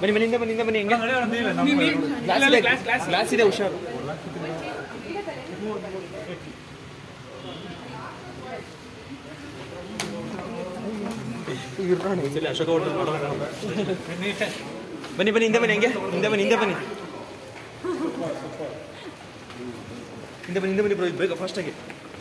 ಬನ್ನಿ ಬನ್ನಿ ಹಿಂದೆ ಬನ್ನಿ ಹಿಂದೆ ಬನ್ನಿ ಹೆಂಗೆ ಗ್ಲಾಸ್ ಇದೆ ಗ್ಲಾಸ್ ಇದೆ ಹುಷಾರು ಇಲ್ಲಿ ಅಶೋಕ ಹೋಟೆಲ್ ಬನ್ನಿ ಬನ್ನಿ ಹಿಂದೆ ಬನ್ನಿ ಹೆಂಗೆ ಹಿಂದೆ ಬನ್ನಿ ಹಿಂದೆ ಬನ್ನಿ ಹಿಂದೆ ಬನ್ನಿ ಹಿಂದೆ ಬನ್ನಿ ಬ್ರೋ ಬೇಗ ಫಾಸ್ಟಾಗಿ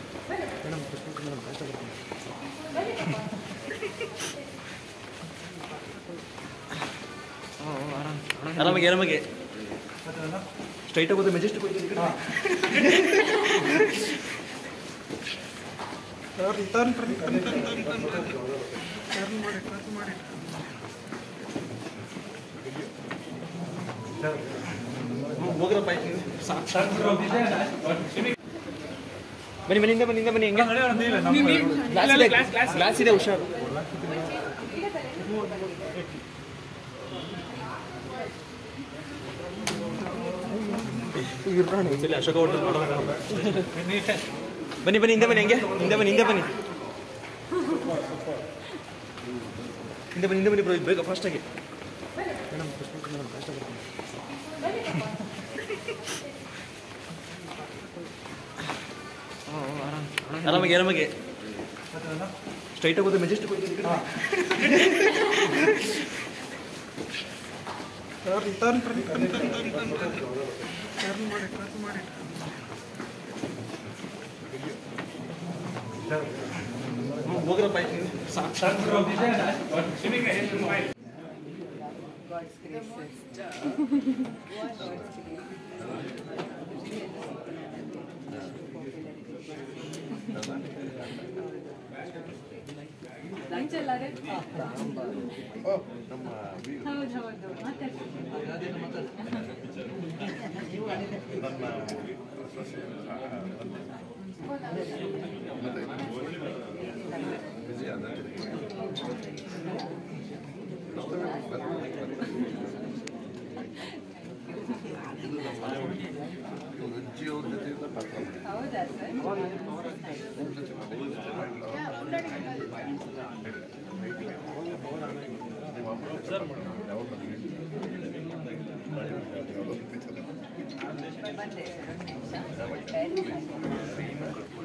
ಆರಾಮಾಗಿ ಆರಾಮಾಗಿ ಸ್ಟ್ರೈಟ್ ಆಗೋದು ಮೆಜೆಸ್ಟಿಕ್ ಹೋಗ್ರಪ್ಪ ಬನ್ನಿ ಬನ್ನಿ ಹಿಂದೆ ಬನ್ನಿ ಹಿಂದೆ ಬನ್ನಿ ಹೆಂಗೆ ಗ್ಲಾಸ್ ಇದೆ ಗ್ಲಾಸ್ ಇದೆ ಹುಷಾರು ಇಲ್ಲಿ ಅಶೋಕ ಹೋಟೆಲ್ ಬನ್ನಿ ಬನ್ನಿ ಹಿಂದೆ ಬನ್ನಿ ಹೆಂಗೆ ಹಿಂದೆ ಬನ್ನಿ ಹಿಂದೆ ಬನ್ನಿ ಹಿಂದೆ ಬನ್ನಿ ಹಿಂದೆ ಬನ್ನಿ ಬ್ರೋ ಬೇಗ ಫಾಸ್ಟಾಗಿ ಆರಾಮಾಗಿ ಆರಾಮಾಗಿ ಸ್ಟ್ರೈಟ್ ಆಗೋದು ಮೆಜೆಸ್ಟಿಕ್ ಹೋಗ್ರಪ್ಪ God's graces. ಲಂಚ್ ಎಲ್ಲಾರೆ ಹೌದು ಹೌದು ಮತ್ತೆ ಹೌದಾ ಸರ್ ಬಂದೆ ಸರ್ ಒಂದು ನಿಮಿಷ